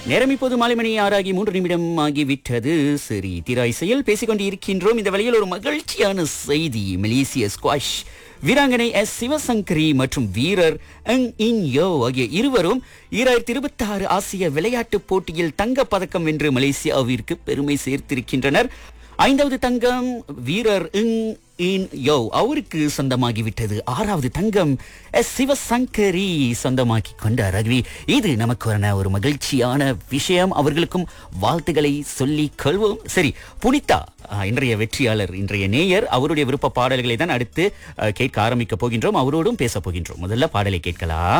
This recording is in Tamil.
நேரம் இப்போது மாலை மணி ஆறாகி மூன்று நிமிடம் ஆகிவிட்டது சரி திராய் செயல் பேசிக்கொண்டு இருக்கின்றோம் இந்த வழியில் ஒரு மகிழ்ச்சியான செய்தி மலேசிய ஸ்குவாஷ் வீராங்கனை எஸ் சிவசங்கரி மற்றும் வீரர் எங் இன் யோ ஆகிய இருவரும் ஈராயிரத்தி இருபத்தி ஆறு ஆசிய விளையாட்டுப் போட்டியில் தங்கப் பதக்கம் வென்று மலேசியாவிற்கு பெருமை சேர்த்திருக்கின்றனர் ஐந்தாவது தங்கம் வீரர் இங் இன் யோ அவருக்கு சொந்தமாகிவிட்டது ஆறாவது தங்கம் எஸ் சிவசங்கரி சொந்தமாக்கி கொண்டார் ரவி இது நமக்கு ஒரு மகிழ்ச்சியான விஷயம் அவர்களுக்கும் வாழ்த்துக்களை சொல்லிக் கொள்வோம் சரி புனிதா அஹ், இன்றைய வெற்றியாளர் இன்றைய நேயர் அவருடைய விருப்ப பாடல்களை தான் அடுத்து அஹ், கேட்க ஆரம்பிக்க போகின்றோம் அவரோடும் பேச போகின்றோம் முதல்ல பாடலை கேட்கலாம்